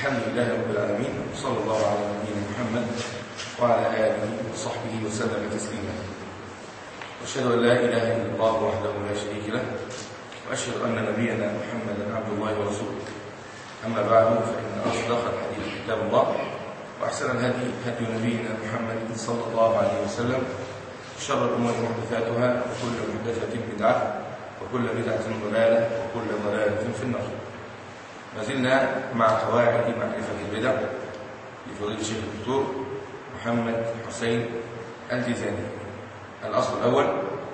الحمد لله رب العالمين صلى الله على نبينا محمد وعلى آله وصحبه وسلم تسليما وأشهد أن لا إله إلا الله وحده لا شريك له وأشهد أن نبينا محمدا عبد الله ورسوله أما بعد فإن أصدق الحديث كتاب الله وأحسن الهدي هدي نبينا محمد صلى الله عليه وسلم شر الأمور محدثاتها وكل محدثة بدعة وكل بدعة ضلالة وكل ضلالة في النار ما زلنا مع قواعد معرفة البدع لفضيلة الشيخ الدكتور محمد حسين الجزاني الأصل الأول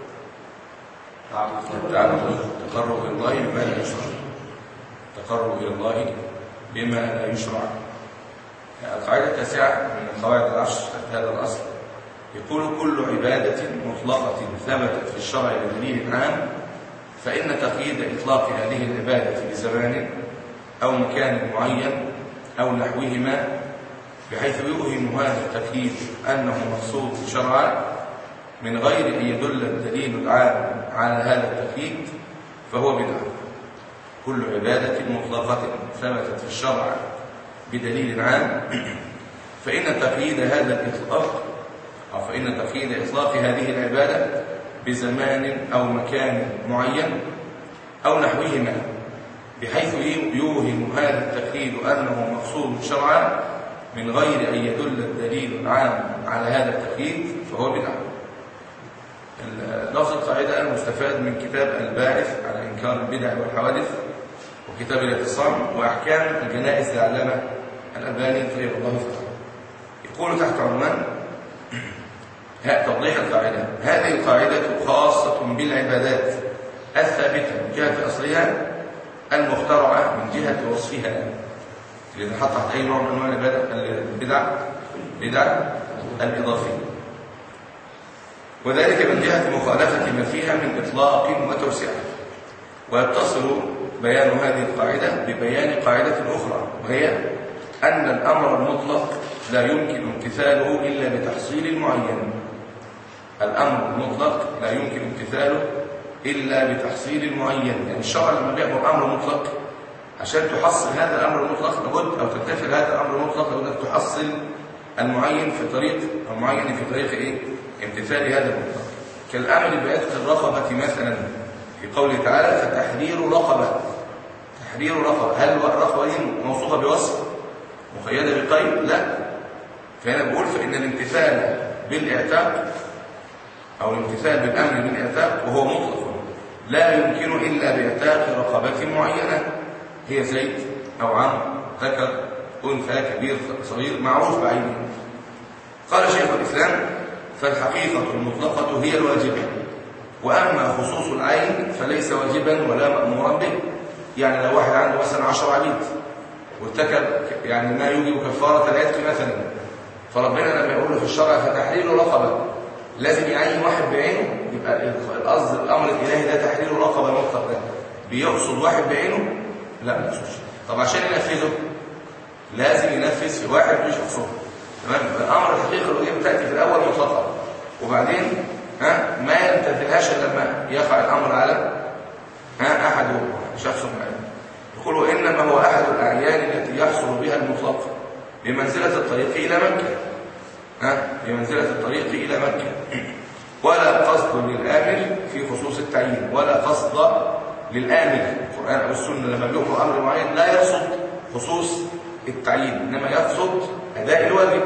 تقرب إلى الله بما لا يشرع تقرب إلى الله بما لا يشرع القاعدة التاسعة من القواعد العشر هذا الأصل يقول كل عبادة مطلقة ثبتت في الشرع بدليل عام فإن تقييد إطلاق هذه العبادة بزمان أو مكان معين أو نحوهما بحيث يوهم هذا التقييد أنه مقصود شرعا من غير أن يدل الدليل العام على هذا التقييد فهو بدعة كل عبادة مطلقة ثبتت في الشرع بدليل عام فإن تقييد هذا الإطلاق أو فإن تقييد إطلاق هذه العبادة بزمان أو مكان معين أو نحوهما بحيث يوهم هذا التقييد أنه مقصود شرعا من غير أن يدل الدليل العام على هذا التقييد فهو بدعة لفظ القاعدة المستفاد من كتاب الباعث على إنكار البدع والحوادث وكتاب الاعتصام وأحكام الجنائز لعلامة الألباني طيب الله تعالى يقول تحت عنوان توضيح القاعدة هذه القاعدة خاصة بالعبادات الثابتة من جهة أصلها المخترعة من جهة وصفها إذا حط تحت أي نوع من أنواع البدع بدع الإضافية وذلك من جهة مخالفة ما فيها من إطلاق وتوسعة ويتصل بيان هذه القاعدة ببيان قاعدة أخرى وهي أن الأمر المطلق لا يمكن امتثاله إلا بتحصيل معين الأمر المطلق لا يمكن امتثاله إلا بتحصيل معين يعني الشرع لما بيأمر أمر مطلق عشان تحصل هذا الأمر المطلق لابد أو تمتثل هذا الأمر المطلق لابد أن تحصل المعين في طريق المعين في طريق إيه؟ امتثال هذا المطلق كالأمر بأدخل الرقبة مثلا في قوله تعالى فتحرير رقبة تحرير رقبة هل الرقبة دي موصوفة بوصف مقيدة بقيد لا فهنا بقول فإن الامتثال بالإعتاق أو الامتثال بالأمر بالإعتاق وهو مطلق لا يمكن إلا بإعتاق رقبة معينة هي زيد أو عم ذكر أنثى كبير صغير معروف بعينه قال شيخ الإسلام فالحقيقة المطلقة هي الواجبة وأما خصوص العين فليس واجبا ولا مأمورا به يعني لو واحد عنده مثلا 10 عبيد وارتكب يعني ما يوجب كفارة العتق مثلا فربنا لما يقول في الشرع فتحرير رقبة لازم يعين واحد بعينه يبقى القصد الامر الالهي ده تحرير رقبه مطلق ده بيقصد واحد بعينه لا ما يقصدش طب عشان ينفذه لازم ينفذ في واحد مش شخصه تمام الامر الحقيقي الواجب تاتي في الاول مطلقا وبعدين ها ما ينتفذهاش لما يقع الامر على ها احد شخص معين يقول وانما هو احد الاعيان التي يحصل بها المطلق بمنزله الطريق الى مكه ها بمنزلة الطريق إلى مكة ولا قصد للآمر في خصوص التعيين ولا قصد للآمر القرآن أو السنة لما بيأمر أمر معين لا يقصد خصوص التعيين إنما يقصد أداء الواجب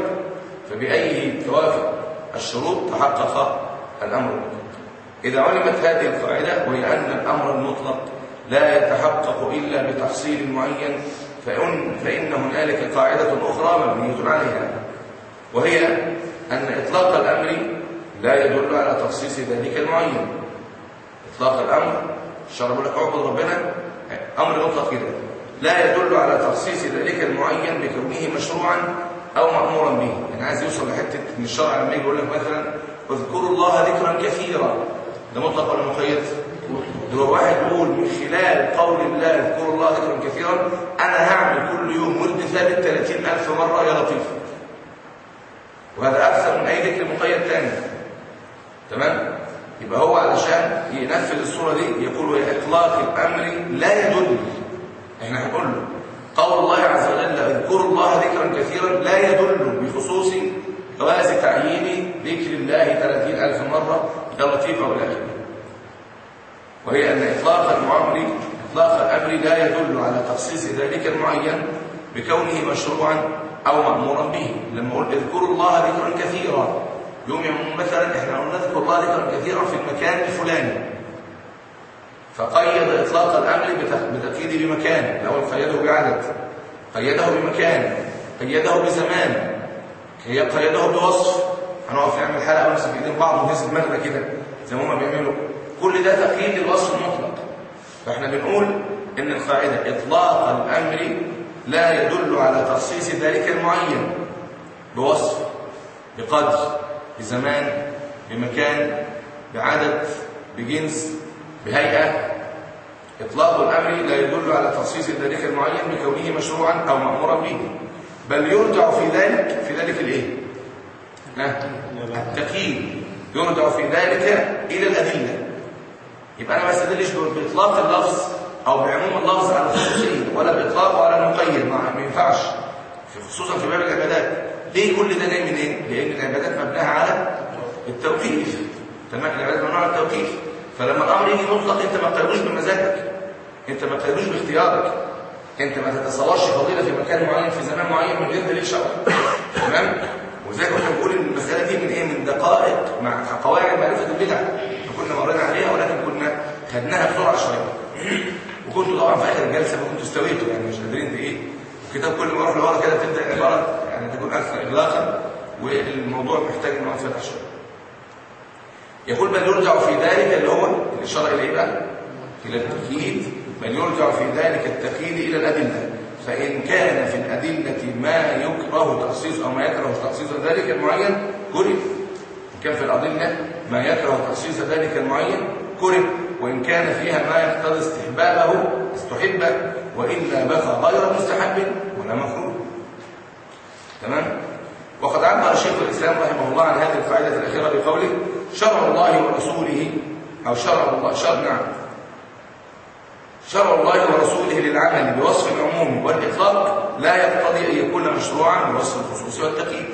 فبأي توافق الشروط تحقق الأمر المطلق إذا علمت هذه القاعدة وهي أن الأمر المطلق لا يتحقق إلا بتحصيل معين فإن, فإن هنالك قاعدة أخرى مبنية عليها وهي أن إطلاق الأمر لا يدل على تخصيص ذلك المعين إطلاق الأمر الشرع بيقول لك اعبد ربنا أمر مطلق كده لا يدل على تخصيص ذلك المعين بكونه مشروعا أو مأمورا به يعني عايز يوصل لحتة من الشرع لما يجي يقول لك مثلا اذكروا الله ذكرا كثيرا ده مطلق ولا مقيد؟ لو واحد يقول من خلال قول الله اذكروا الله ذكرا كثيرا أنا هعمل كل يوم ورد ثابت 30000 مرة يا لطيف وهذا أكثر من أي ذكر مقيد ثاني تمام يبقى هو علشان ينفذ الصورة دي يقول إطلاق الأمر لا يدل احنا هنقول له قول الله عز وجل اذكروا الله ذكرا كثيرا لا يدل بخصوص جواز تعيين ذكر الله ثلاثين ألف مرة يا لطيف أو لا وهي أن إطلاق الأمر إطلاق الأمر لا يدل على تخصيص ذلك المعين بكونه مشروعا أو مأمورا به لما قلت اذكروا الله ذكرا كثيرا يوم مثلا احنا نذكر الله ذكرا كثيرا في المكان الفلاني فقيد إطلاق الأمر بتقييد بمكان الأول قيده بعدد قيده بمكان قيده بزمان قيده بوصف هنقف نعمل حلقة ونمسك ايدين بعض ونهز دماغنا كده زي ما هم بيعملوا كل ده تقييد للوصف المطلق فاحنا بنقول ان القاعدة إطلاق الأمر لا يدل على تخصيص ذلك المعين بوصف بقدر بزمان بمكان بعدد بجنس بهيئة إطلاق الأمر لا يدل على تخصيص ذلك المعين بكونه مشروعا أو مأمورا به بل يرجع في ذلك في ذلك الإيه؟ التقييد يرجع في ذلك إلى الأدلة يبقى أنا ما استدلش بإطلاق اللفظ أو بعموم اللفظ على الخصوصية ولا بإطلاقه على المقيد ما ينفعش في خصوصا في باب العبادات ليه كل ده جاي منين؟ لأن العبادات مبناها على التوقيف تمام العبادات مبناها على التوقيف فلما الامر يجي مطلق انت ما بتاخدوش بمزاجك انت ما بتاخدوش باختيارك انت ما تتصورش فضيله في مكان معين في زمان معين من غير دليل شرعي تمام وزي ما بنقول ان المساله دي من ايه من دقائق مع قواعد معرفه البدع كنا مرينا عليها ولكن كنا خدناها بسرعه شويه وكنتوا طبعا في اخر الجلسه ما كنتوا استويتوا يعني مش قادرين ايه الكتاب كل ما اروح لورا كده تبدا العباره يعني تكون اكثر اغلاقا والموضوع محتاج ان هو يتفتح شويه يقول بل يرجع في ذلك اللي هو الإشارة إلى إيه بقى؟ إلى التقييد بل يرجع في ذلك التقييد إلى الأدلة فإن كان في الأدلة ما يكره تخصيص أو ما يكره تخصيص ذلك المعين كره إن كان في الأدلة ما يكره تخصيص ذلك المعين كره وإن كان فيها ما يقتضي استحبابه استحب وإلا بقى غير مستحب ولا مكروه تمام؟ وقد عبر شيخ الإسلام رحمه الله عن هذه القاعدة الأخيرة بقوله شرع الله ورسوله أو شرع الله شرع نعم شرع الله ورسوله للعمل بوصف العموم والإطلاق لا يقتضي أن يكون مشروعا بوصف الخصوص والتقييد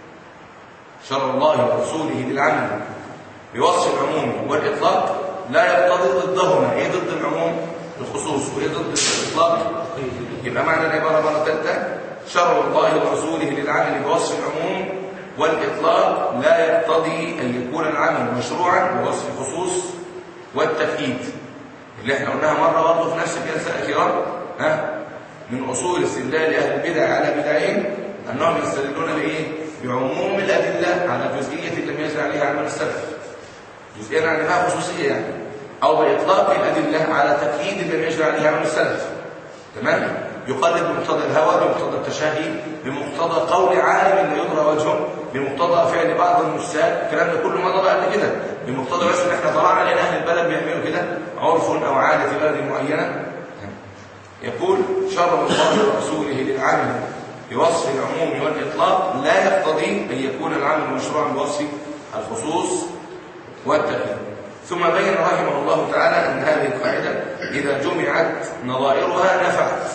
شرع الله ورسوله للعمل بوصف العموم والإطلاق لا يقتضي ضدهما إيه ضد العموم الخصوص وإيه ضد الإطلاق يبقى معنى العبارة مرة ثالثة شرع الله ورسوله للعمل بوصف العموم والإطلاق لا يقتضي أن يكون العمل مشروعا بوصف الخصوص والتقييد اللي احنا قلناها مرة برضه في نفس الجلسة الأخيرة ها من أصول استدلال أهل البدع على بدعين أنهم يستدلون بإيه؟ بعموم الأدلة على جزئية لم يجري عليها عمل السلف جزئية عليها خصوصية يعني أو بإطلاق الأدلة على تقييد لم يجري عليها عمل السلف تمام؟ يقلد بمقتضى الهوى بمقتضى التشهي بمقتضى قول عالم لا يدرى وجهه بمقتضى فعل بعض النساء الكلام ده كله مضى قبل كده بمقتضى بس ان احنا طلعنا لان اهل البلد بيعملوا كده عرف او عاده في بلد معينه يقول شرع الله ورسوله للعمل بوصف العموم والاطلاق لا يقتضي ان يكون العمل مشروعا بوصف الخصوص والتقييد ثم بين رحمه الله تعالى ان هذه القاعده اذا جمعت نظائرها نفعت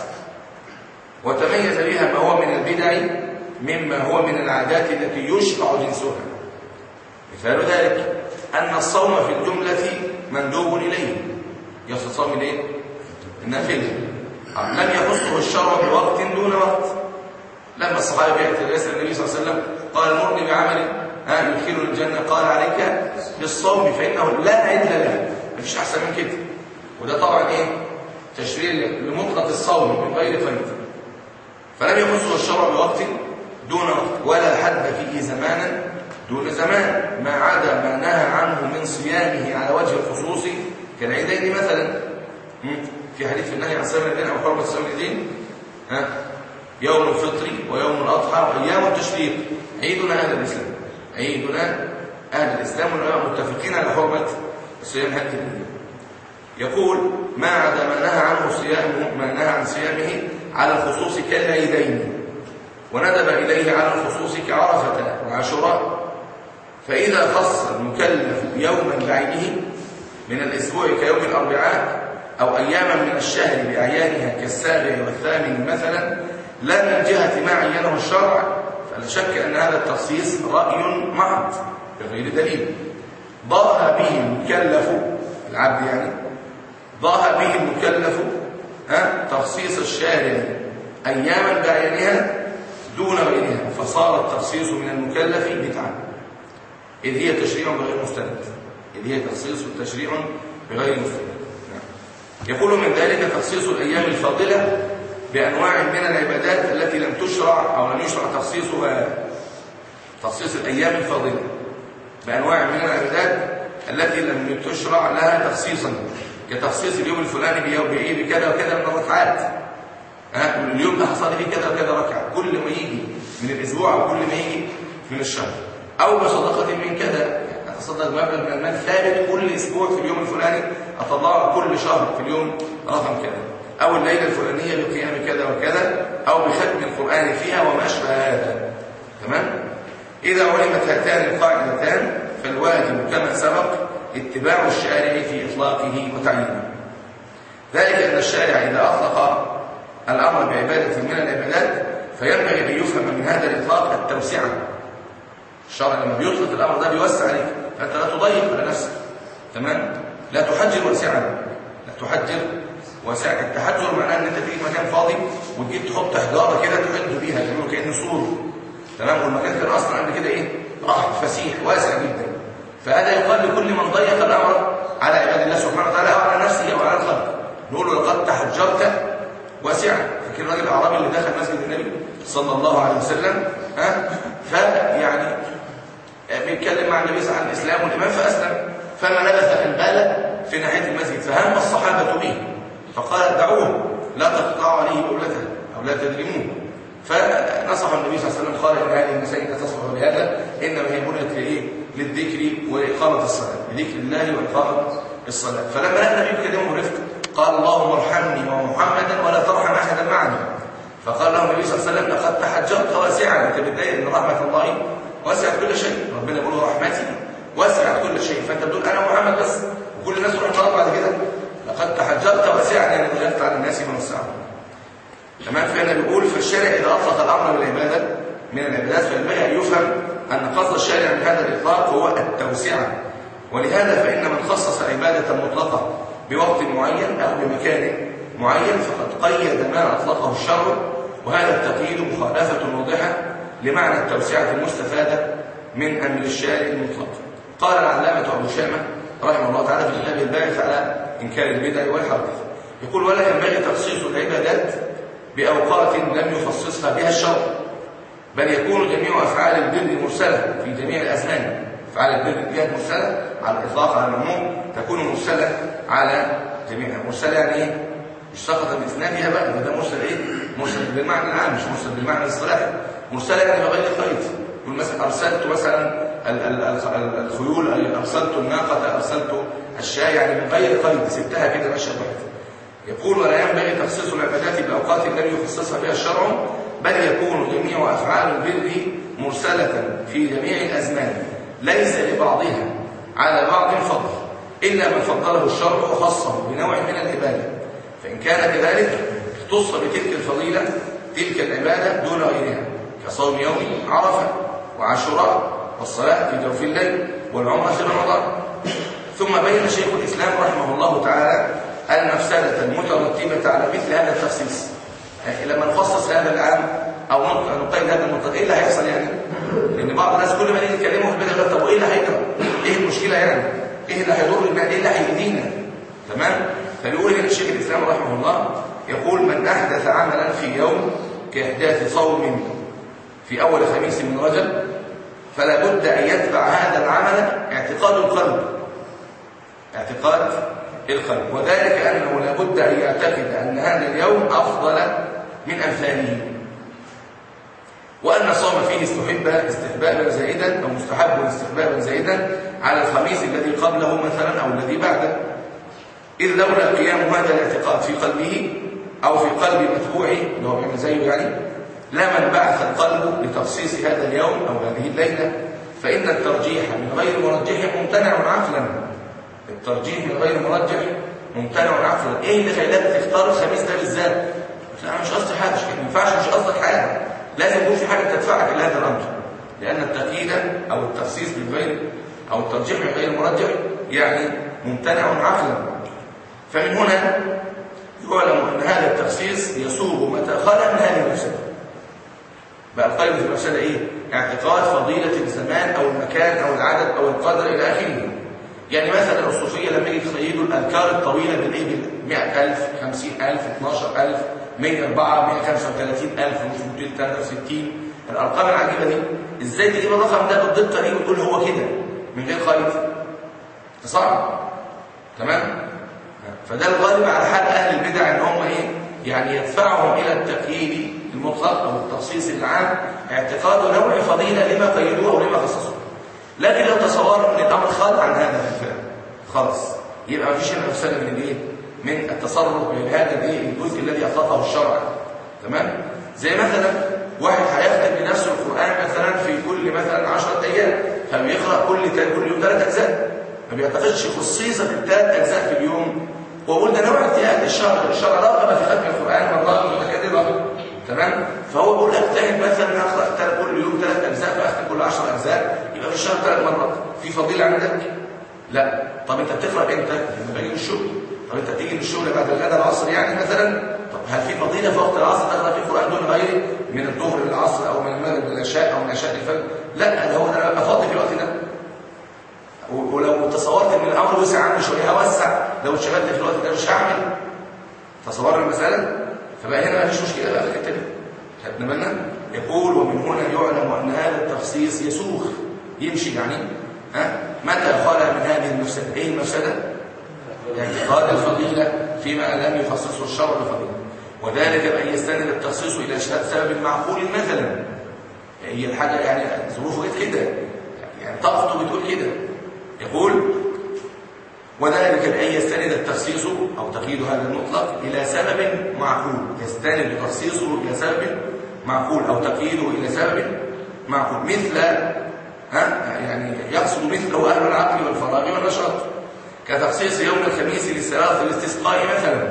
وتميز بها ما هو من البدع مما هو من العادات التي يشرع جنسها مثال ذلك أن الصوم في الجملة مندوب إليه يصل صوم الايه؟ النافلة لم يخصه الشرع بوقت دون وقت لما الصحابي يأتي يسأل النبي صلى الله عليه وسلم قال مرني بعمل ها يدخل الجنة قال عليك بالصوم فإنه لا عدل له مفيش أحسن من كده وده طبعا إيه تشريع لمطلق الصوم من غير قيد فلم يخصه الشرع بوقت دون وقت ولا حد فيه زمانا دون زمان ما عدا ما نهى عنه من صيامه على وجه الخصوص كالعيدين مثلا في حديث النهي عن صيام الدين او حرمه صيام الدين ها يوم الفطر ويوم الاضحى وايام التشريق عيدنا اهل الاسلام عيدنا اهل الاسلام والعلماء متفقين على حرمه صيام هذه الايام يقول ما عدا ما نهى عنه صيامه ما نهى عن صيامه على الخصوص كالعيدين وندب إليه على الخصوص كعرفة وعاشوراء فإذا خص المكلف يوما بعينه من الأسبوع كيوم الأربعاء أو أياما من الشهر بأعيانها كالسابع والثامن مثلا لا من جهة ما عينه الشرع فلا شك أن هذا التخصيص رأي محض بغير دليل ضاها به المكلف العبد يعني ضاها به المكلف ها تخصيص الشارع أياما بعينها دون غيرها فصار التخصيص من المكلف بدعة إذ هي تشريع بغير مستند إذ هي تخصيص تشريع بغير مستند نعم. يقول من ذلك تخصيص الأيام الفاضلة بأنواع من العبادات التي لم تشرع أو لم يشرع تخصيصها تخصيص الأيام الفاضلة بأنواع من العبادات التي لم تشرع لها تخصيصا كتخصيص اليوم الفلاني بيوم بإيه بكذا وكذا من الركعات ها اليوم ده حصل فيه كذا وكذا ركعه كل ما يجي من الاسبوع او كل ما يجي من الشهر او بصدقه من كذا اتصدق مبلغ من المال ثابت كل اسبوع في اليوم الفلاني اطلعه كل شهر في اليوم رقم كذا او الليله الفلانيه بقيام كذا وكذا او بختم القران فيها وما اشبه هذا تمام اذا علمت هاتان القاعدتان فالواجب كما سبق اتباع الشارع في اطلاقه وتعيينه ذلك ان الشارع اذا اطلق الأمر بعبادة من العبادات فينبغي أن يفهم من هذا الإطلاق التوسعة الشرع لما بيطلق الأمر ده بيوسع عليك فأنت لا تضيق على نفسك تمام لا تحجر واسعا لا تحجر واسعا التحجر معناه ان انت تيجي مكان فاضي وتجيب تحط حجاره كده تحد بيها يقولوا كانه سور تمام والمكان كان اصلا قبل كده ايه رحب فسيح واسع جدا فهذا يقال لكل من ضيق الامر على عباد الله سبحانه وتعالى او على نفسه او على الخلق نقول له لقد تحجرت واسعة فاكر الراجل الاعرابي اللي دخل مسجد النبي صلى الله عليه وسلم ها فيعني آه، بيتكلم مع النبي صلى الله عليه وسلم عن الاسلام والإيمان فاسلم فما لبث ان بال في ناحيه المسجد فهم الصحابه به فقال دعوه لا تقطعوا عليه بولته او لا تدرموه فنصح النبي صلى الله عليه وسلم قال ان هذه المساجد تصلح بهذا انما هي بنيت لايه للذكر واقامه الصلاه لذكر الله واقامه الصلاه فلما لقى النبي بيكلمه رفق قال اللهم ارحمني ومحمدا ولا ترحم احدا معنا فقال له النبي صلى الله عليه وسلم لقد تحجرت واسعا انت بتضايق ان رحمه الله وسعت كل شيء ربنا يقول رحمتي وسعت كل شيء فانت بتقول انا محمد بس وكل الناس تروح تطلع بعد كده لقد تحجرت واسعا يعني ضيقت على الناس من السعه تمام فهنا بيقول في الشارع اذا اطلق الامر بالعباده من العبادات فينبغي ان يفهم ان قصد الشارع من هذا الاطلاق هو التوسعه ولهذا فان من خصص عباده مطلقه بوقت معين أو بمكان معين فقد قيد ما أطلقه الشرع وهذا التقييد مخالفة واضحة لمعنى التوسعة المستفادة من أمر الشارع المطلق قال العلامة أبو شامة رحمه الله تعالى في كتابه الباعث على إنكار البدع والحوادث يقول ولا ينبغي تخصيص العبادات بأوقات لم يخصصها بها الشرع بل يكون جميع أفعال البر مرسلة في جميع الأزمان أفعال البر جهة مرسلة على الإطلاق على العموم تكون مرسلة على جميعها مرسلة يعني ايه مش سقط بإسنادها بقى ده مرسل ايه مرسل بالمعنى العام مش مرسل بالمعنى الاصطلاحي مرسلة يعني بغير قيد يقول مثلا أرسلت مثلا الخيول أرسلت الناقة أرسلت الشاة يعني من غير قيد سبتها كده ماشية براحتها يقول ولا ينبغي تخصيص العبادات بأوقات لم يخصصها بها الشرع بل يكون جميع أفعال البر مرسلة في جميع الأزمان ليس لبعضها على بعض فضل إلا من فضله الشرع وخصه بنوع من العبادة فإن كان كذلك اختص بتلك الفضيلة تلك العبادة دون غيرها كصوم يوم عرفة وعاشوراء والصلاة في جوف الليل والعمرة في رمضان ثم بين شيخ الإسلام رحمه الله تعالى المفسدة المترتبة على مثل هذا التخصيص يعني لما نخصص هذا العام أو نقيد هذا المطلق إيه اللي هيحصل يعني؟ لأن بعض الناس كل ما نيجي نتكلموا في البدع طب وإيه اللي هيجرى؟ إيه المشكلة يعني؟ ايه اللي هيضر المال ايه اللي هيؤذينا تمام فبيقول هنا الشيخ الاسلام رحمه الله يقول من احدث عملا في يوم كاحداث صوم في اول خميس من رجب فلا بد ان يتبع هذا العمل اعتقاد القلب اعتقاد القلب وذلك انه لا بد ان يعتقد ان هذا اليوم افضل من امثاله وأن الصوم فيه استحب استحبابا زائدا أو مستحب استحبابا زائدا على الخميس الذي قبله مثلا أو الذي بعده إذ لولا قيام هذا الاعتقاد في قلبه أو في قلب متبوعه اللي هو بيعمل زيه يعني لمن بعث القلب لتخصيص هذا اليوم أو هذه الليلة فإن الترجيح من غير مرجح ممتنع عقلا الترجيح من غير مرجح ممتنع عقلا ايه اللي خلاك تختار الخميس ده بالذات لا انا مش قصدي حاجه ما ينفعش مش قصدك حاجه لازم يكون في حاجه تدفعك الى هذا الامر لان التقييد او التخصيص بغير او الترجيح بغير المرجح يعني ممتنع عقلا فمن هنا يعلم ان هذا التخصيص يصوب متى خلق من هذه المفسده بقى القيد في المفسده ايه اعتقاد فضيله الزمان او المكان او العدد او القدر الى اخره يعني مثلا الصوفيه لما يجي يخيدوا الاذكار الطويله بالايه بال 100000 50000 12000 104 135000 263 الارقام العجيبه دي ازاي تجيب الرقم ده بالدقه دي وتقول هو كده من غير قيد صعب تمام فده الغالب على حال اهل البدع ان هم ايه يعني يدفعهم الى التقييد المطلق او التخصيص العام اعتقاد نوع فضيله لما قيدوه او لما خصصوه لكن لو تصوروا ان الامر خارج عن هذا الفعل خلاص يبقى ما فيش هنا مفسده من الايه من التصرف بهذا الايه الجزء الذي اطلقه الشرع تمام زي مثلا واحد هيختم بنفسه القران مثلا في كل مثلا 10 ايام فبيقرا كل كل يوم ثلاث اجزاء ما بيعتقدش خصيصه بالثلاث اجزاء في اليوم واقول ده نوع اجتهاد الشرع الشرع رغب في ختم القران مرات متكرره تمام فهو بيقول اجتهد مثلا اقرا كل يوم ثلاث اجزاء فاختم كل 10 اجزاء يبقى في الشهر ثلاث مرات في فضيله عندك لا طب انت بتقرا امتى لما باجي من الشغل طب انت بتيجي من الشغل بعد الغداء العصر يعني مثلا طب هل في فضيله في وقت العصر تقرا في القران دون غيره من الظهر للعصر او من المغرب للعشاء او من العشاء للفجر لا ده هو انا افضي في الوقت ده ولو تصورت ان الامر وسع عني شويه اوسع لو اشتغلت في الوقت ده مش هعمل تصور المساله فبقى هنا ما فيش مشكله بقى في الحته دي خدنا بالنا يقول ومن هنا يعلم ان هذا التخصيص يسوخ يمشي يعني ها متى خلى من هذه المفسده ايه المفسده اعتقاد الفضيله فيما لم يخصصه الشرع بفضيله وذلك بان يستند التخصيص الى اشهاد سبب معقول مثلا هي الحاجه يعني ظروفه غير كده يعني طاقته بتقول كده يقول وذلك بأن يستند التخصيص أو تقييد هذا المطلق إلى سبب معقول يستند تخصيصه إلى سبب معقول أو تقييده إلى سبب معقول مثل ها يعني يقصد مثله أهل العقل والفراغ والنشاط كتخصيص يوم الخميس للصلاة الاستسقاء مثلا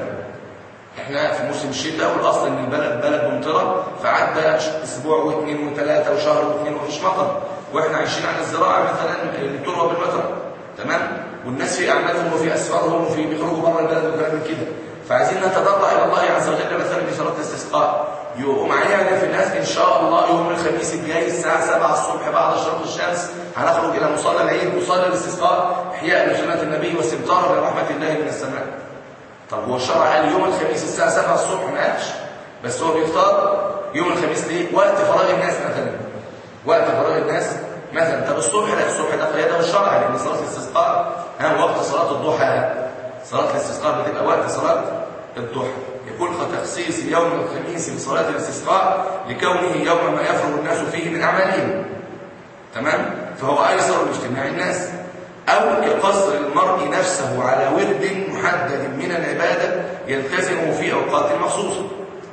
احنا في موسم الشتاء والاصل ان البلد بلد ممطره فعدى اسبوع واثنين وثلاثه وشهر واثنين ومفيش مطر واحنا عايشين على الزراعه مثلا التربه بالمطر تمام والناس في اعمالهم وفي اسفارهم وفي بيخرجوا بره البلد وكلام من كده فعايزين نتضرع الى الله عز وجل مثلا في صلاه الاستسقاء يقوم علينا في الناس ان شاء الله يوم الخميس الجاي الساعه 7 الصبح بعد شروق الشمس هنخرج الى مصلى العيد مصلى الاستسقاء احياء لسنه النبي واستمطارا لرحمه الله من السماء طب هو الشرع قال يوم الخميس الساعه 7 الصبح ما قالش بس هو بيختار يوم الخميس ليه وقت فراغ الناس مثلا وقت فراغ الناس مثلا طب الصبح لا الصبح ده قياده الشرع لان صلاه الاستسقاء ها وقت صلاه الضحى صلاه الاستسقاء بتبقى وقت صلاه الضحى يقول تخصيص يوم الخميس لصلاه الاستسقاء لكونه يوم ما يفرغ الناس فيه من اعمالهم تمام فهو ايسر لاجتماع الناس او كقصر المرء نفسه على ورد محدد من العباده يلتزم في اوقات مخصوصه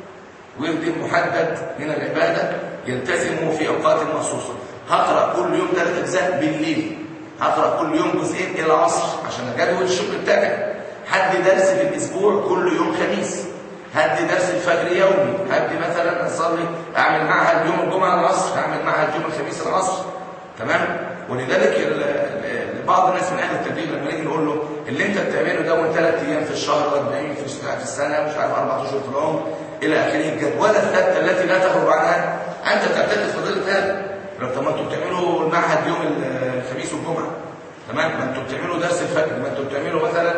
ورد محدد من العباده يلتزم في اوقات مخصوصه هقرا كل يوم ثلاث اجزاء بالليل هقرا كل يوم جزئين الى العصر عشان اجدول الشغل بتاعي هدي درس في الاسبوع كل يوم خميس هدي درس الفجر يومي هدي مثلا اصلي اعمل معهد يوم الجمعه العصر هعمل معهد يوم الخميس العصر تمام ولذلك بعض الناس من اهل التبليغ لما نيجي نقول له اللي انت بتعمله ده من ثلاث ايام في الشهر و40 في السنه مش عارف اربع اشهر في العمر الى اخره الجدوله الثابته التي لا تخرج عنها انت تعتقد فضيله هذا طب ما انتوا بتعملوا المعهد يوم الخميس والجمعه تمام ما انتوا بتعملوا درس الفجر ما انتوا بتعملوا مثلا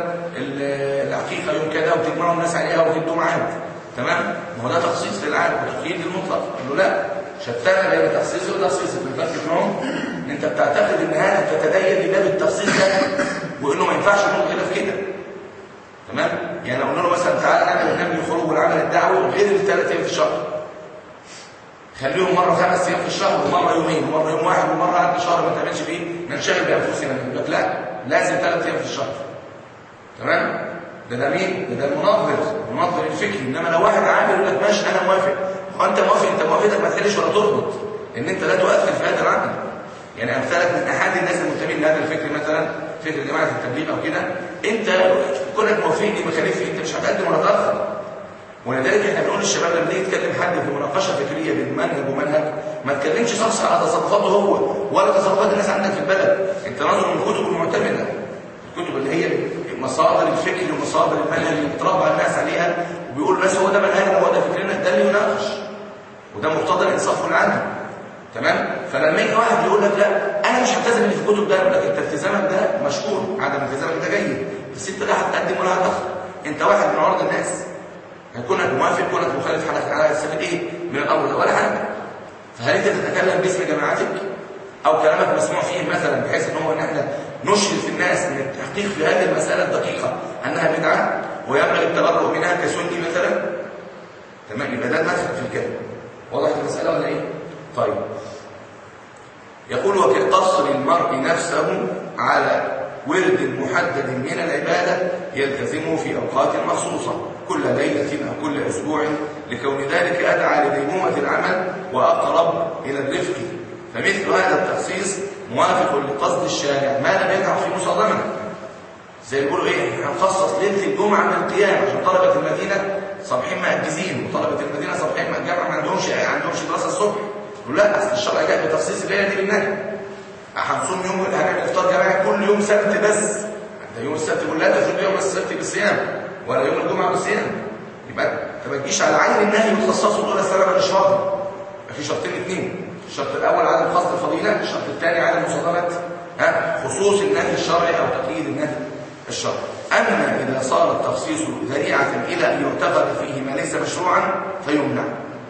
العقيقه يوم كذا وتجمعوا الناس عليها وتدوا ميعاد تمام ما هو ده تخصيص للعام وتقييد المطلق قال له لا شتان بين تخصيصه وتخصيصه بالفرق بينهم ان انت بتعتقد ان هذا تتدين لباب التخصيص ده وانه ما ينفعش نقول كده في كده تمام يعني لو قلنا له مثلا تعالى نعمل برنامج الخروج والعمل الدعوي غير الثلاث ايام في الشهر خليهم مرة خمس أيام في الشهر ومرة يومين ومرة يوم واحد ومرة قبل شهر ما تعملش فيه ننشغل بأنفسنا يقول لك لا لازم ثلاث أيام في الشهر تمام ده ده مين؟ ده ده المنظر المنظر الفكري إنما لو واحد عامل يقول لك ماشي أنا موافق هو أنت موافق أنت موافقتك ما تحلش ولا تربط إن أنت لا تؤثر في هذا العمل يعني أمثالك من أحد الناس المنتمين لهذا الفكر مثلا فكر جماعة التبليغ أو كده أنت كونك موافقني مخالفني انت مش هتقدم ولا تاخر ولذلك احنا بنقول للشباب لما يجي يتكلم حد في مناقشه فكريه بين منهج ومنهج ما تكلمش شخص على تصرفاته هو ولا تصرفات الناس عندك في البلد انت ناظر من الكتب المعتمده الكتب اللي هي مصادر الفكر ومصادر المنهج اللي بتربى الناس عليها وبيقول الناس هو ده منهجنا وهو ده فكرنا ده اللي يناقش وده مقتضى الانصاف والعدل تمام فلما يجي واحد يقول لك لا انا مش هلتزم اللي في الكتب ده يقول لك انت التزامك ده مشكور عدم التزامك ده جيد بس انت لا هتقدم ولا هتاخر انت واحد من عرض الناس هيكونك موافق كونك مخالف حالك على هتستفيد ايه من الامر ده ولا حاجه فهل انت تتكلم باسم جماعتك او كلامك مسموع فيه مثلا بحيث ان هو ان احنا نشهر في الناس من التحقيق في هذه المساله الدقيقه انها بدعه وينبغي التبرؤ منها كسني مثلا تمام يبقى ده المدخل في الكلام وضحت المساله ولا ايه طيب يقول وكقصر المرء نفسه على ورد محدد من العبادة يلتزمه في أوقات مخصوصة كل ليلة أو كل أسبوع لكون ذلك أدعى لديمومة العمل وأقرب إلى الرفق فمثل هذا التخصيص موافق لقصد الشارع ما لم يقع في مصادمة زي يقولوا ايه هنخصص ليله الجمعه من القيام عشان طلبه المدينه صباحين مأجزين وطلبه المدينه صباحين ما الجامعه ما عندهمش ما عندهمش دراسه الصبح يقول لا اصل الشرع جاء بتخصيص الليله دي بالنهي هنصوم يوم هنعمل افطار جماعي كل يوم سبت بس ده يوم السبت يقول لا تخرج يوم السبت بالصيام ولا يوم الجمعه بالصيام يبقى انت ما تجيش على عين النهي وتخصصه وتقول السبب انا مش راضي في شرطين اثنين الشرط الاول عدم قصد الفضيله الشرط الثاني عدم مصادمه ها خصوص النهي الشرعي او تقييد النهي الشرعي اما اذا صار التخصيص ذريعه الى ان يعتقد فيه ما ليس مشروعا فيمنع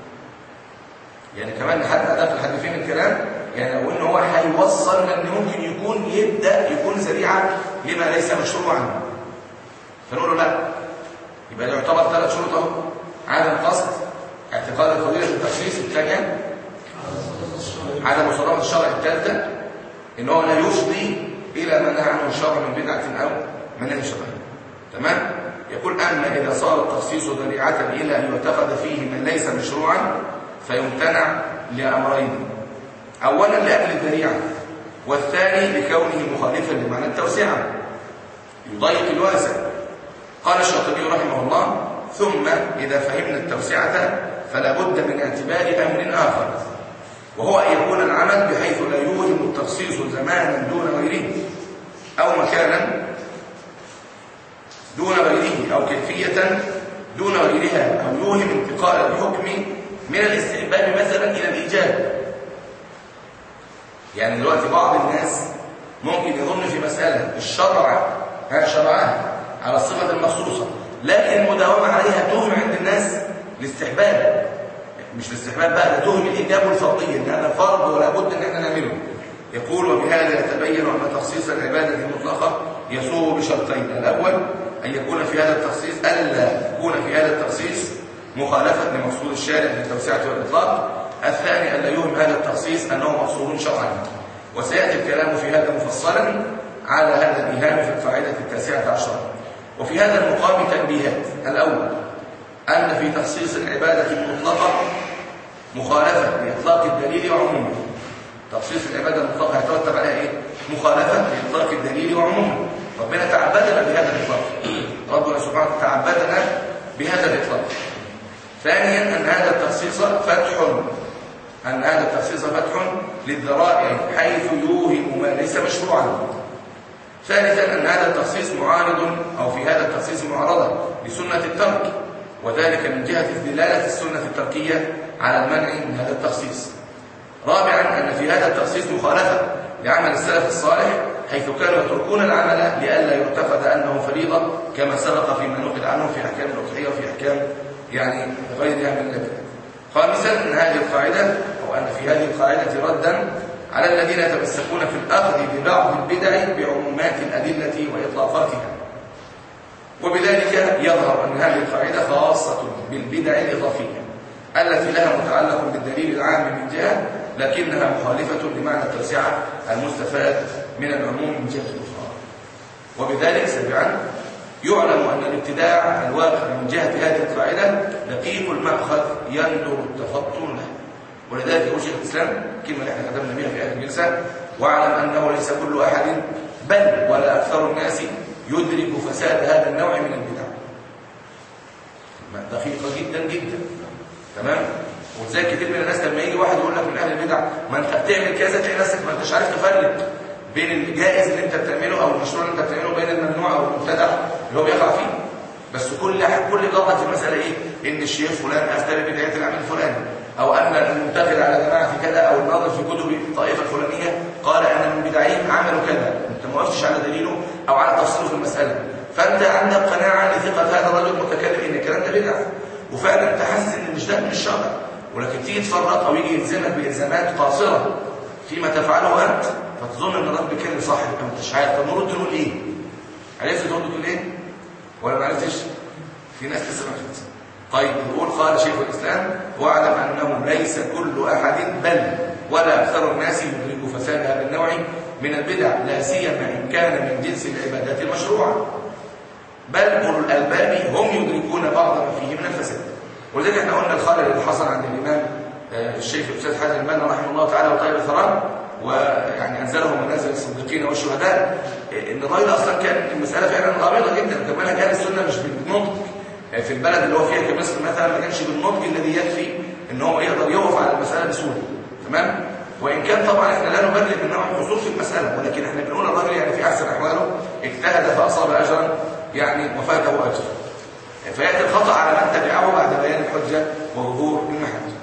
يعني كمان حد اداء حد فين الكلام يعني لو ان هو هيوصل ان ممكن يكون يبدا يكون ذريعه لما ليس مشروعا فنقول له لا يبقى ده يعتبر ثلاث شروط اهو عدم قصد اعتقاد الفضيله التخصيص الثانيه عدم مصادمه الشرع الثالثه ان هو لا يفضي الى ما نهى عنه الشرع من بدعه او منهج شرعي تمام يقول اما اذا صار التخصيص ذريعه الى ان يعتقد فيه من ليس مشروعا فيمتنع لامرين اولا لاجل الذريعه والثاني لكونه مخالفا لمعنى التوسعه يضيق الواسع قال الشاطبي رحمه الله ثم اذا فهمنا التوسعه فلا بد من اعتبار امر اخر وهو ان يكون العمل بحيث لا يوهم التخصيص زمانا دون غيره او مكانا دون غيره او كيفيه دون غيرها او يوهم انتقال الحكم من الاستحباب مثلا الى الايجاب يعني دلوقتي بعض الناس ممكن يظن في مساله الشرع ها شرعها على الصفه المخصوصه لكن المداومه عليها تهم عند الناس الاستحباب مش الاستحباب بقى ده تهم الايجاب والفرضيه ان هذا فرض ولا بد ان احنا نعمله يقول وبهذا يتبين ان تخصيص العباده المطلقه يسوغ بشرطين الاول ان يكون في هذا التخصيص الا يكون في هذا التخصيص مخالفه لمقصود الشارع في التوسعه والاطلاق الثاني أن لا يوهم هذا التخصيص أنه مقصود شرعا وسيأتي الكلام في هذا مفصلا على هذا الإيهام في القاعدة التاسعة عشرة وفي هذا المقام تنبيهات الأول أن في تخصيص العبادة المطلقة مخالفة لإطلاق الدليل وعمومه تخصيص العبادة المطلقة يترتب عليها إيه؟ مخالفة لإطلاق الدليل وعمومه ربنا تعبدنا بهذا الإطلاق ربنا سبحانه تعبدنا بهذا الإطلاق ثانيا أن هذا التخصيص فتح أن هذا التخصيص فتح للذرائع حيث يوهم ما ليس مشروعا ثالثا أن هذا التخصيص معارض أو في هذا التخصيص معارضة لسنة الترك وذلك من جهة دلالة السنة التركية على المنع من هذا التخصيص رابعا أن في هذا التخصيص مخالفة لعمل السلف الصالح حيث كانوا يتركون العمل لئلا يعتقد أنه فريضة كما سبق فيما نقل عنه في أحكام الأضحية وفي أحكام يعني غيرها من الأدلة خامسا أن هذه القاعدة أو أن في هذه القاعدة ردا على الذين يتمسكون في الأخذ ببعض البدع بعمومات الأدلة وإطلاقاتها وبذلك يظهر أن هذه القاعدة خاصة بالبدع الإضافية التي لها متعلق بالدليل العام من جهة لكنها مخالفة لمعنى التوسعة المستفاد من العموم من جهة أخرى وبذلك سابعا يعلم أن الابتداع الواقع من جهة هذه القاعدة دقيق المأخذ يندر التفطن له ولذلك يقول شيخ الإسلام كلمة اللي احنا قدمنا بها في هذه الجلسة واعلم أنه ليس كل أحد بل ولا أكثر الناس يدرك فساد هذا النوع من البدع دقيقة جدا جدا تمام وزي كتير من الناس لما يجي واحد يقول لك من اهل البدع ما انت بتعمل كذا تلاقي نفسك ما انتش عارف تفرق بين الجائز اللي انت بتعمله او المشروع اللي انت بتعمله بين الممنوع او المبتدع اللي هو بيقع فيه بس كل كل ضغط في المساله ايه ان الشيخ فلان افتى بدايه العمل الفلاني او ان المنتقد على جماعه كذا او الناظر في كتب الطائفه الفلانيه قال ان من بدعهم عملوا كذا انت ما وقفتش على دليله او على تفصيله في المساله فانت عندك قناعه لثقه هذا الرجل المتكلم ان الكلام ده بدعه وفعلا انت حاسس ان مش ده من الشرع ولكن تيجي تفرط او يجي يلزمك بالزامات قاصره فيما تفعله انت فتظن ان الرب بيتكلم صح انت مش عارف طب نرد نقول ايه عرفت ترد تقول ايه ولا ما عرفتش في ناس لسه ما عرفتش طيب نقول قال شيخ الاسلام واعلم انه ليس كل احد بل ولا اكثر الناس يدرك فساد هذا النوع من البدع لا سيما ان كان من جنس العبادات المشروعه بل اولو الالباب هم يدركون بعض ما فيه من الفساد ولذلك احنا قلنا الخلل اللي حصل عند الامام آه، الشيخ الاستاذ حازم البنا رحمه الله تعالى وطيب الثران ويعني انزلهم منازل الصديقين والشهداء ان الراجل اصلا كان المساله فعلا غامضه جدا كان منهج اهل السنه مش بالنطق في البلد اللي هو فيها كمصر مثلا ما كانش بالنطق الذي يكفي ان هو يقدر يوقف على المساله بسهوله تمام وان كان طبعا احنا لا نبرر من نوع القصور في المساله ولكن احنا بنقول الراجل يعني في احسن احواله اجتهد فاصاب اجرا يعني وفاته اجر فياتي الخطا على من تبعه بعد بيان الحجه وظهور المحجه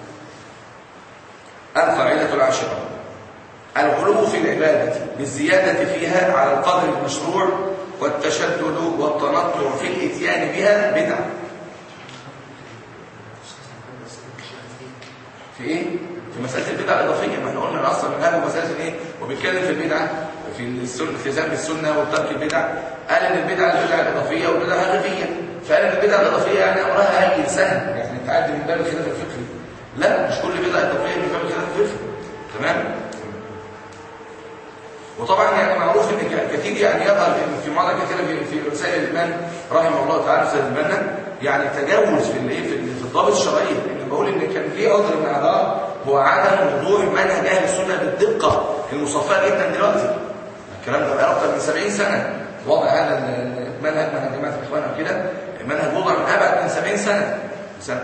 القاعده العاشره الغلو في العبادة بالزيادة فيها على القدر المشروع والتشدد والتنطع في الاتيان بها بدعة في ايه؟ في مسألة البدعة الإضافية ما احنا قلنا أصلا من هذه مسألة ايه؟ وبيتكلم في البدعة في السنة في ذنب السنة وترك البدع قال ان البدعة البدعة الإضافية والبدعة الخلافية فقال ان البدعة الإضافية يعني أمرها هين سهل يعني تعدي من باب الخلاف الفكري لا مش كل بدعة إضافية من باب الخلاف الفكري تمام؟ وطبعا يعني معروف ان كثير يعني يظهر في معظم كثيره في رسائل الامام رحمه الله تعالى سيد البنا يعني تجاوز في الايه في الضابط الشرعي لان بقول ان كان في عذر من الاعذار هو عدم وضوح منهج اهل السنه بالدقه المصفاه جدا دلوقتي الكلام ده بقى اكثر من 70 سنه وضع هذا المنهج منهج جماعه الاخوان او كده المنهج وضع من ابعد من 70 سنه سنة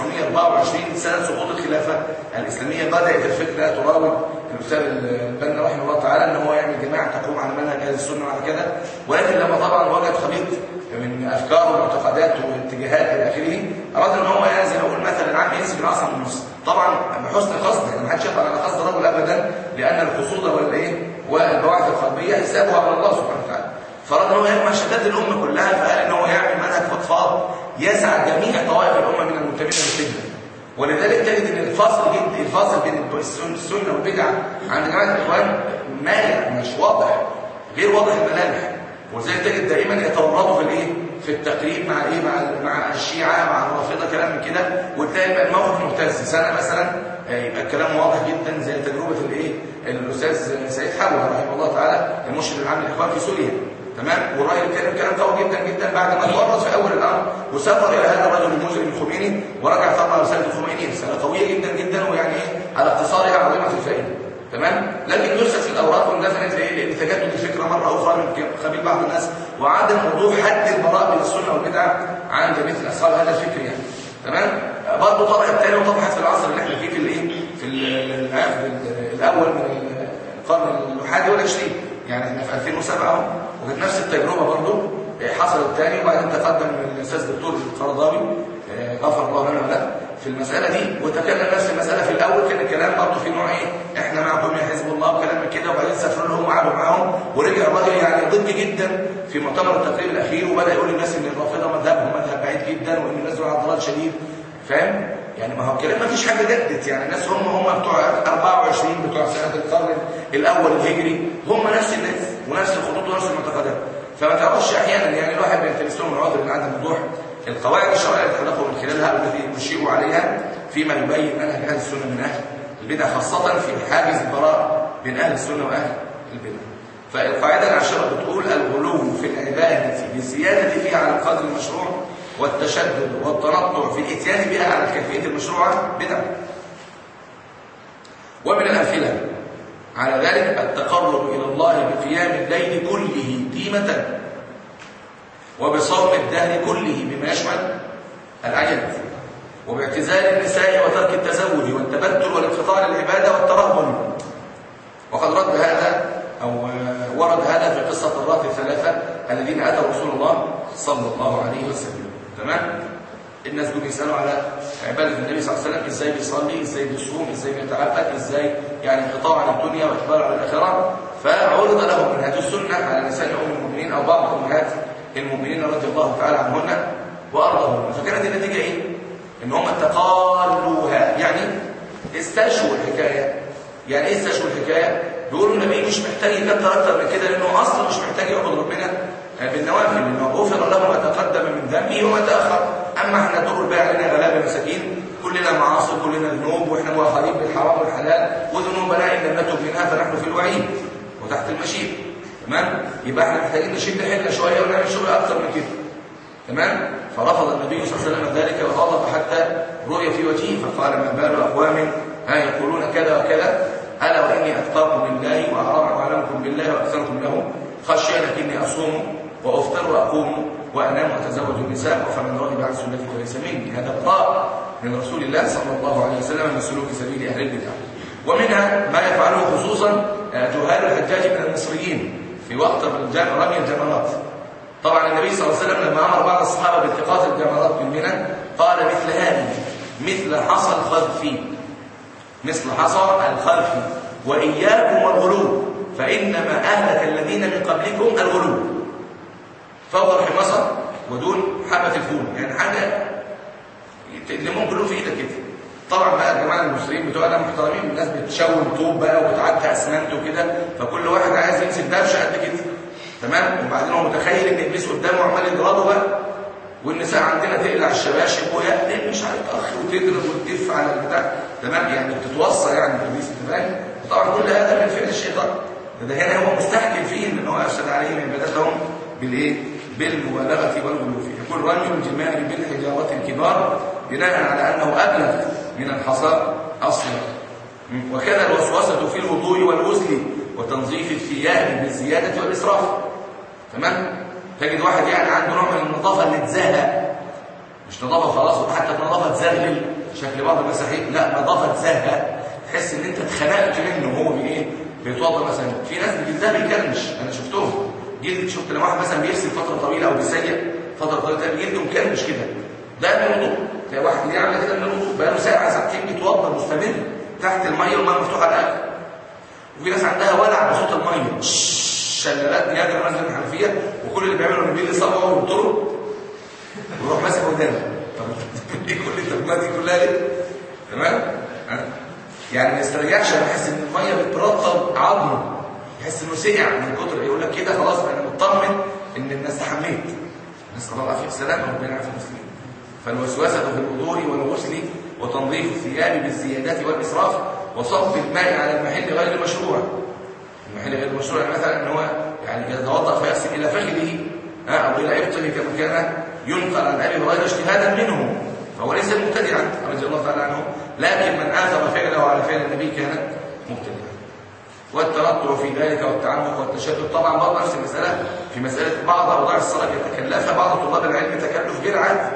1924 سنة سقوط الخلافة الإسلامية بدأت الفكرة تراود الأستاذ البنا رحمه الله تعالى أن هو يعمل جماعة تقوم على منهج أهل السنة وعلى كده ولكن لما طبعا وجد خليط من أفكار ومعتقدات واتجاهات إلى آخره أراد أن هو يعني زي ما أقول مثلا عام ينسب العصا من النص طبعا بحسن قصد يعني ما حدش يقطع على قصد الرجل أبدا لأن القصود والإيه والبواعث القلبية حسابها على الله سبحانه وتعالى فرد ان هو يجمع شتات الامه كلها فقال ان هو يعمل منهج فضفاض يسع جميع طوائف الامه من المنتمين للفتنه ولذلك تجد ان الفاصل جد الفاصل بين السنه والبدعه عند جماعه الاخوان مايع مش واضح غير واضح الملامح ولذلك تجد دائما يتورطوا في الايه في التقريب مع ايه مع مع الشيعه مع الرافضه كلام من كده وتلاقي بقى الموقف مهتز سنه مثلا يبقى الكلام واضح جدا زي تجربه الايه الاستاذ سيد حوا رحمه الله تعالى المرشد العام للاخوان في سوريا تمام والراجل اتكلم كلام قوي جدا جدا بعد ما تورط في اول الامر وسافر الى هذا الرجل المجرم الخميني ورجع ثم رساله الخميني رساله قويه جدا جدا ويعني ايه على اقتصارها عظيمه الفائده تمام لكن يرسل في الاوراق واندفنت ليه لان تجدد الفكره مره اخرى من قبيل بعض الناس وعدم وضوح حد البراء بين السنه والبدعه عند مثل اصحاب هذا الفكر يعني تمام برضه طرحت ثاني وطرحت في العصر اللي احنا فيه في الايه في العقد الاول من القرن الحادي والعشرين يعني احنا في 2007 اهو وكانت نفس التجربه برضه حصلت تاني وبعدين تقدم الاستاذ الدكتور القرضاوي غفر الله لنا وله في المساله دي وتكلم نفس المساله في الاول كان الكلام برضه في نوع ايه احنا معكم يا حزب الله وكلام من كده وبعدين سافروا لهم وقعدوا معاهم ورجع الراجل يعني ضد جدا في مؤتمر التقرير الاخير وبدا يقول للناس ان الرافضه مذهبهم مذهب بعيد جدا وان الناس دول على ضلال شديد فاهم يعني ما هو الكلام ما فيش حاجه جدت يعني الناس هم هم بتوع 24 بتوع سنه القرن الاول الهجري هم نفس الناس ونفس الخطوط ونفس المعتقدات فما تعرفش احيانا يعني الواحد بيلتمس لهم العذر من عدم وضوح القواعد الشرعيه اللي خلقوا من خلالها والتي يشيروا عليها فيما يبين منهج اهل السنه من اهل البدع خاصه في حاجز البراء بين اهل السنه واهل البدع فالقاعده العاشره بتقول الغلو في العباده بالزياده فيها على القدر المشروع والتشدد والتنطع في الاتيان بها على الكيفيه المشروعه بدعه ومن الامثله على ذلك التقرب إلى الله بقيام الليل كله ديمة وبصوم الدهر كله بما يشمل العجل وباعتزال النساء وترك التزوج والتبتل والانقطاع للعبادة والترهبن وقد رد هذا أو ورد هذا في قصة الرات الثلاثة الذين أتوا رسول الله صلى الله عليه وسلم تمام الناس دول يسألوا على عبادة النبي صلى الله عليه وسلم ازاي بيصلي ازاي بيصوم ازاي بيتعبد ازاي يعني انقطاع عن الدنيا واقبال على الاخره فعرض لهم من هذه السنه على لسان ام المؤمنين او بعض امهات المؤمنين رضي الله تعالى عنهن وارضاهن فكانت النتيجه ايه ان هم تقالوها يعني استشوا الحكايه يعني ايه استشوا الحكايه بيقولوا النبي مش محتاج يكتر اكتر من كده لانه اصلا مش محتاج يعبد ربنا بالنوافل لانه غفر له ما تقدم من ذنبه وما تاخر اما احنا دور بقى علينا غلابه مساكين كلنا معاصي كلنا ذنوب واحنا مؤاخذين بالحرام والحلال وذنوبنا ان لم نتب منها فنحن في الوعيد وتحت المشيئه تمام يبقى احنا محتاجين نشد حيلنا شويه ونعمل شغل اكتر من كده تمام فرفض النبي صلى الله عليه وسلم ذلك وغضب حتى رؤي في وجهه فقال ما بال اقوام ها يقولون كذا وكذا الا واني اتقاكم لله واعلمكم بالله واكثركم له خشيه لكني اصوم وافطر واقوم وانام واتزوج النساء فمن رغب عن سنتي فليس مني هذا قطاع من رسول الله صلى الله عليه وسلم من سلوك سبيل اهل البدع ومنها ما يفعله خصوصا جهال الحجاج من المصريين في وقت رمي الجمرات طبعا النبي صلى الله عليه وسلم لما امر بعض الصحابه باتخاذ الجمرات من منى قال مثل هذه مثل حصى الخلف مثل حصى الخلف واياكم والغلو فانما اهلك الذين من قبلكم الغلو فوق الحمصه ودون حبه الفول يعني حاجه اللي ممكن له في ايدك كده طبعا بقى الجماعه المصريين بتوعنا محترمين الناس بتشون طوب بقى وبتعدي اسمنت وكده فكل واحد عايز يمسك دبشه قد كده تمام وبعدين هو متخيل ان ابليس قدامه عمال يضربه بقى والنساء عندنا تقلع الشباشب ويقلب مش عارف اخ وتضرب وتدف على البتاع تمام يعني بتتوصى يعني ابليس انت فاهم طبعا كل هذا من فعل الشيطان ده هنا هو مستحكم فيه ان هو افسد عليهم عبادتهم بالايه بالمبالغه والغلو فيه يقول رمي الجمار بالحجاره الكبار بناء على انه ابلغ من الحصى اصلا وكذا الوسوسه في الوضوء والغسل وتنظيف الثياب بالزياده والاسراف تمام تجد واحد يعني عنده نوع من النظافه اللي اتزهق مش نظافه خلاص حتى نظافه تزغلل شكل بعض المساحيق لا نظافه تزهق تحس ان انت اتخنقت منه وهو بايه بيتوضا مثلا في ناس جلدها بيكرمش انا شفتهم جلد شفت لما واحد مثلا بيغسل فتره طويله او بيسيق فتره طويله جلده مكرمش كده ده من الوضوء تلاقي واحد ليه عامله كده من الوضوء بقى له ساعه ساعتين بيتوضا مستمر تحت الميه والميه مفتوحه على الاخر وفي ناس عندها ولع بصوت الميه شلالات نياجرا نازله من الحنفيه وكل اللي بيعمله ان بيلي صبعه ويبطره ويروح ماسك ودانه طب دي كل التجميعات دي كلها ليه؟ تمام؟ يعني ما يسترجعش انا بحس ان الميه بترطب عظمه يحس انه سقع من كتر يقول لك كده خلاص انا مطمن ان الناس تحميت نسال الله العافيه والسلامه ربنا يعافي المسلمين فالوسوسه في الوضوء والغسل وتنظيف الثياب بالزيادات والاسراف وصب الماء على المحل غير المشروع المحل غير المشروع يعني مثلا ان هو يعني يتوضا فيغسل الى فخذه او الى ابطه كما كان ينقل عن ابي هريره اجتهادا منه فهو ليس مبتدعا رضي الله تعالى عنه لكن من اثر فعله على فعل النبي كان مبتدعا والترطع في ذلك والتعمق والتشدد طبعا برضه نفس المساله في مساله بعض اوضاع الصلاه يتكلفها بعض طلاب العلم تكلف غير عادي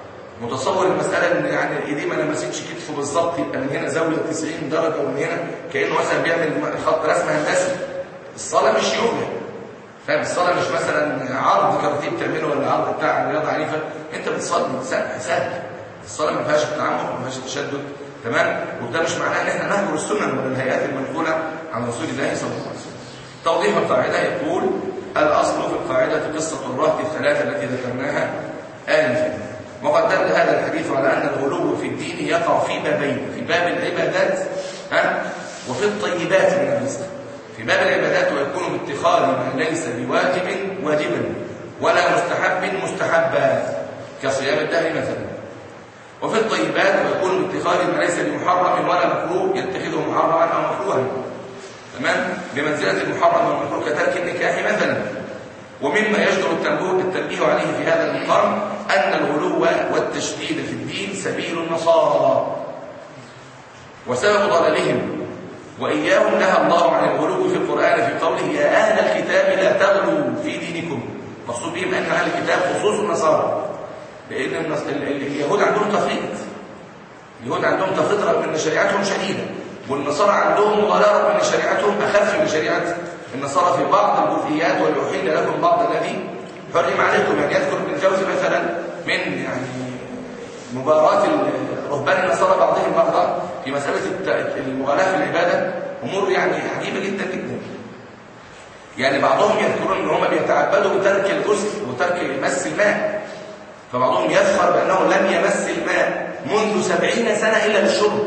متصور المساله ان يعني الايديه ما لمستش كتفه بالظبط يبقى من هنا زاويه 90 درجه ومن هنا كانه مثلا بيعمل خط رسم هندسي الصلاه مش يوجا فاهم الصلاه مش مثلا عرض كاراتيه بتعمله ولا عرض بتاع رياضه عنيفه انت بتصلي سهل سهل الصلاه ما فيهاش تعمق ما فيهاش تشدد تمام وده مش معناه ان احنا نهجر السنن ولا الهيئات المنقوله عن رسول الله صلى الله عليه وسلم توضيح القاعده يقول الاصل في القاعده قصه الرهط الثلاثه التي ذكرناها انفا وقد دل هذا الحديث على ان الغلو في الدين يقع في بابين في باب العبادات ها وفي الطيبات من الرزق في باب العبادات ويكون باتخاذ ما ليس بواجب واجبا ولا مستحب مستحبا كصيام الدهر مثلا وفي الطيبات ويكون باتخاذ ما ليس بمحرم ولا مكروه يتخذه محرما او مكروها تمام بمنزله المحرم والمكروه كترك النكاح مثلا ومما يجدر التنبيه عليه في هذا المقام ان الغلو والتشديد في الدين سبيل النصارى وسبب ضلالهم واياهم نهى الله عن الغلو في القران في قوله يا اهل الكتاب لا تغلوا في دينكم مقصود بهم أن أهل الكتاب خصوص النصارى لأن اليهود عندهم تفريط اليهود عندهم تفريط رغم أن شريعتهم شديدة والنصارى عندهم مغالرة من شريعتهم أخف من شريعة النصارى في بعض الجزئيات ويحل لكم بعض الذي حرم عليكم يعني يذكر ابن الجوزي مثلا من يعني مباراة رهبان النصارى بعضهم بعضا في مسألة المغالاة في العبادة أمور يعني عجيبة جدا جدا يعني بعضهم يذكرون ان هم بيتعبدوا بترك الغسل وترك مس الماء فبعضهم يذكر بأنه لم يمس الماء منذ سبعين سنة إلا للشرب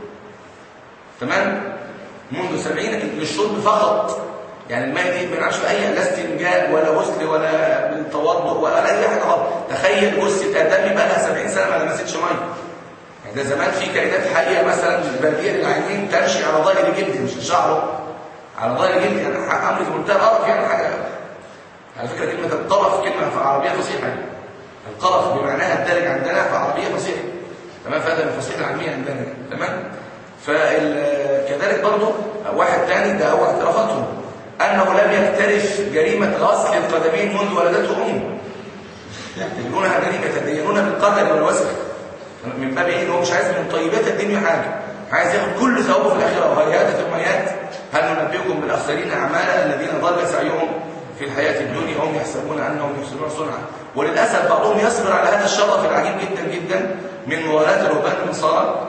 تمام منذ سبعين للشرب فقط يعني الماء دي ما نعرفش اي لا استنجاء ولا غسل ولا توضؤ ولا اي حاجه خالص تخيل جثه ادم بقى لها 70 سنه ما لمستش ميه يعني ده زمان في كائنات حيه مثلا البلديه العينين تمشي على ظاهر جلد مش شعره على ظاهر جلد يعني امر في منتهى القرف يعني حاجه على فكره كلمه الطرف كلمه في عربيه فصيحه يعني القرف بمعناها الدارج عندنا في عربيه فصيحه تمام فهذا من الفصيحه العلميه عندنا تمام فكذلك برضه واحد ثاني ده هو اعترافاتهم انه لم يقترف جريمه غسل القدمين منذ ولدته امه يعتبرونها جريمه يتدينون بالقدر والوسخ من باب ايه هو مش عايز من طيبات الدنيا حاجه عايز ياخد كل ثوابه في الاخره وهيئات الميات هل ننبئكم بالاخسرين اعمالا الذين ضل سعيهم في الحياه الدنيا هم يحسبون انهم يحسنون صنعا وللاسف بعضهم يصبر على هذا الشرف العجيب جدا جدا من موالاه الرهبان النصارى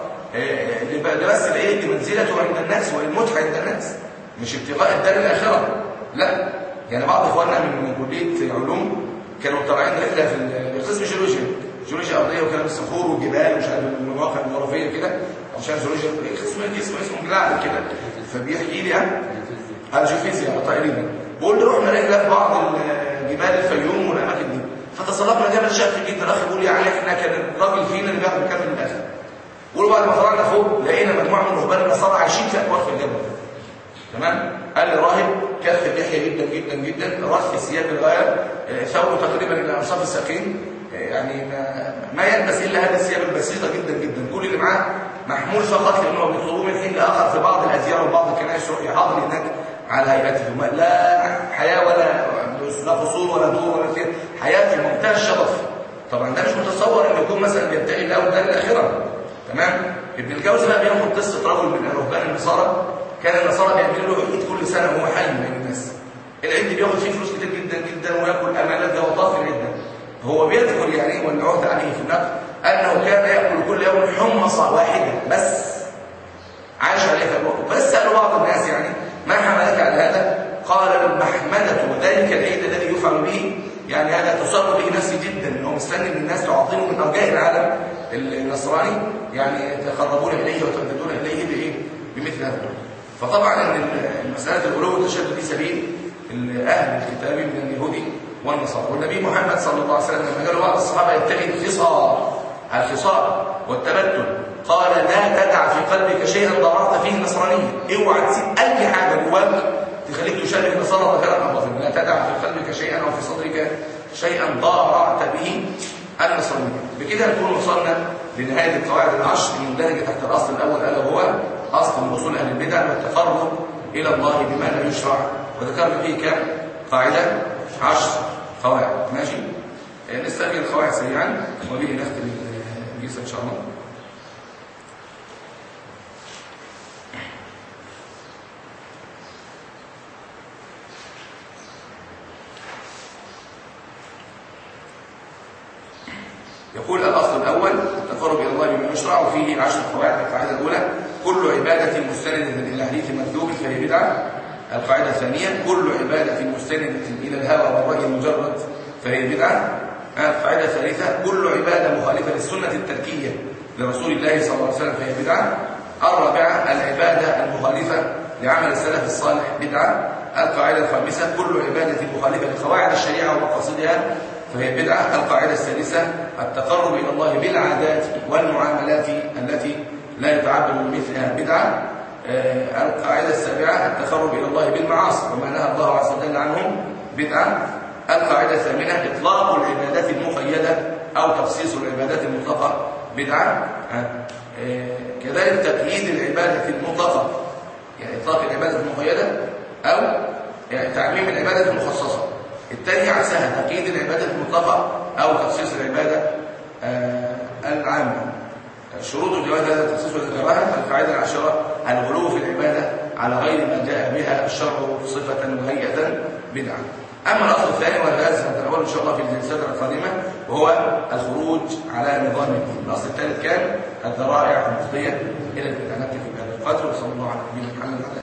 لبس الايه لمنزلته عند الناس والمتعه عند الناس مش ابتغاء الدار الاخره لا يعني بعض اخواننا من كليه علوم كانوا طالعين رحله في قسم جيولوجيا جيولوجيا ارضيه وكلام الصخور والجبال ومش عارف المواقع الجغرافيه كده عشان جيولوجيا قسم اسمه اسمه جلاعه كده فبيحكي لي يعني الجيوفيزياء تقريبا بقول له رحنا رحله في بعض جبال الفيوم والاماكن دي فتسلقنا جبل شاف جدا الاخ بيقول لي يعني احنا كان الراجل فينا اللي بياخد مكان من الاخر بيقولوا بعد ما طلعنا فوق لقينا مجموعه من رهبان النصارى عايشين في اكوار في الجبل تمام قال لي راهب كف اللحيه جدا جدا جدا رف ثياب الغايه ثوبه تقريبا الى انصاف الساقين يعني ما, ما يلبس الا هذه الثياب البسيطه جدا جدا كل اللي معاه محمول فقط لانه بيطلبوه من حين لاخر في بعض الاديار وبعض الكنائس يروح يحاضر هناك على هيئته لا حياه ولا لا فصول ولا دور ولا خير حياه في منتهى الشرف طبعا ده مش متصور انه يكون مثلا بينتهي له ده الاخره تمام ابن الجوزي بقى بياخد قصه رجل من رهبان النصارى كان النصارى بيعملوا له عيد كل سنه وهو حي بين الناس العيد بياخد فيه فلوس كتير جدا جدا وياكل امانات جوطات في العيد ده هو بيذكر يعني والعهد عليه في النقل انه كان ياكل كل يوم حمصه واحده بس عاش عليها الوقت بس سالوا بعض الناس يعني ما حملك على هذا قال المحمده وذلك العيد الذي يفعل به يعني هذا تصر به نفسي جدا انه مستني من الناس تعظمه من ارجاء العالم النصراني يعني يتقربون اليه ويتوددون اليه بايه بمثل هذا فطبعا مساله الغلو والتشدد دي سبيل اهل الكتاب من اليهود والنصارى والنبي محمد صلى الله عليه وسلم لما قال بعض الصحابه يتخذ الخصال الخصال والتبتل قال لا تدع في قلبك شيئا ضررت فيه النصرانيه اوعى تسيب اي حاجه جواك تخليك تشارك النصارى ظاهرا او باطنا لا تدع في قلبك شيئا او في صدرك شيئا ضارعت به النصرانيه بكده نكون وصلنا لنهايه القواعد العشر المندرجه تحت الاصل الاول الا وهو اصل من اصول اهل البدع والتقرب الى الله بما لا يشرع وذكرنا فيه كم قاعده عشر قواعد ماشي نستكمل القواعد سريعا وبه نختم الجلسه ان شاء الله يقول الأصل الأول التقرب إلى الله بما يشرع وفيه عشر قواعد القاعدة الأولى كل عبادة مستندة إلى حديث مكذوب فهي بدعة القاعدة الثانية كل عبادة مستندة إلى الهوى والرأي المجرد فهي بدعة القاعدة الثالثة كل عبادة مخالفة للسنة التركية لرسول الله صلى الله عليه وسلم فهي بدعة الرابعة العبادة المخالفة لعمل السلف الصالح بدعة القاعدة الخامسة كل عبادة مخالفة لقواعد الشريعة ومقاصدها فهي بدعة القاعدة السادسة التقرب إلى الله بالعادات والمعاملات التي لا يتعبد بمثلها بدعة القاعدة السابعة التقرب إلى الله بالمعاصي وما نهى الله عز وجل عنهم بدعة القاعدة الثامنة إطلاق العبادات المقيدة أو تخصيص العبادات المطلقة بدعة كذلك تقييد العبادة المطلقة يعني إطلاق العبادة المقيدة أو يعني تعميم العبادة المخصصة الثاني عكسها تقييد العبادة المطلقة أو تخصيص العبادة آه العامة شروط جواز هذا التخصيص والكراهة القاعدة العاشرة الغلو في العبادة على غير ما جاء بها الشرع صفة وهيئة بدعة أما الأصل الثاني وهذا سنتناوله إن شاء الله في الجلسات القادمة وهو الخروج على نظام الدين الأصل الثالث كان الذرائع المفضية إلى البدع نكتفي بهذا القدر وصلى الله على نبينا محمد